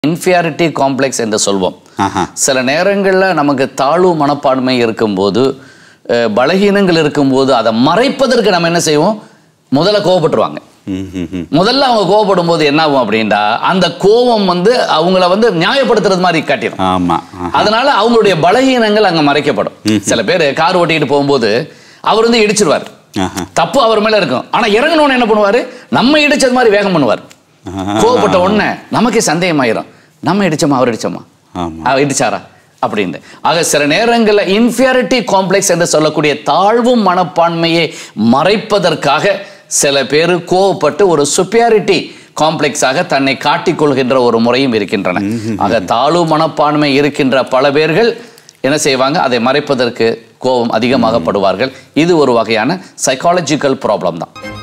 Inferiority complex என்று சொல்வோம் ஆஹா. சில நேரங்களில் நமக்கு தாழ்வு மனப்பான்மை இருக்கும்போது அஹ், பலகீனங்கள் இருக்கும்போது அதை மறைப்பதற்கு நம்ம என்ன செய்வோம் முதல்ல கோவப்பட்டுருவாங்க ம், ம், ம். முதல்ல அவங்க கோவப்படும் போது என்ன ஆகும் அப்படின்னா அந்த கோபம் வந்து அவங்கள வந்து நியாயப்படுத்துறது மாதிரி காட்டிடும் ஆமா ஆ. அதனால அவங்களுடைய பலகீனங்கள் அங்க மறைக்கப்படும் சில பேர் கார் ஓட்டிக்கிட்டு போகும்போது அவர் வந்து இடிச்சிருவார் ஆஹா. தப்பு அவர் மேல இருக்கும் ஆனா இறங்கணும்னு என்ன பண்ணுவாரு நம்ம இடிச்சது மாதிரி வேகம் பண்ணுவார் கோவப்பட்ட உடனே நமக்கே சந்தேகமாயிரும் நம்ம இடிச்சோமா அவர் இடிச்சோமா ஆமா அவர் இடிச்சாரா அப்படின்னு ஆக சில நேரங்களில் இன்ஃபியாரிட்டி காம்ப்ளெக்ஸ் என்று சொல்லக்கூடிய தாழ்வு மனப்பான்மையை மறைப்பதற்காக சில பேர் கோவப்பட்டு ஒரு சுப்பியாரிட்டி காம்ப்ளெக்ஸாக தன்னை காட்டிக் கொள்கின்ற ஒரு முறையும் இருக்கின்றன ஆக தாழ்வு மனப்பான்மை இருக்கின்ற பல பேர்கள் என்ன செய்வாங்க அதை மறைப்பதற்கு கோபம் அதிகமாக படுவார்கள் இது ஒரு வகையான சைக்காலஜிக்கல் ப்ராப்ளம் தான்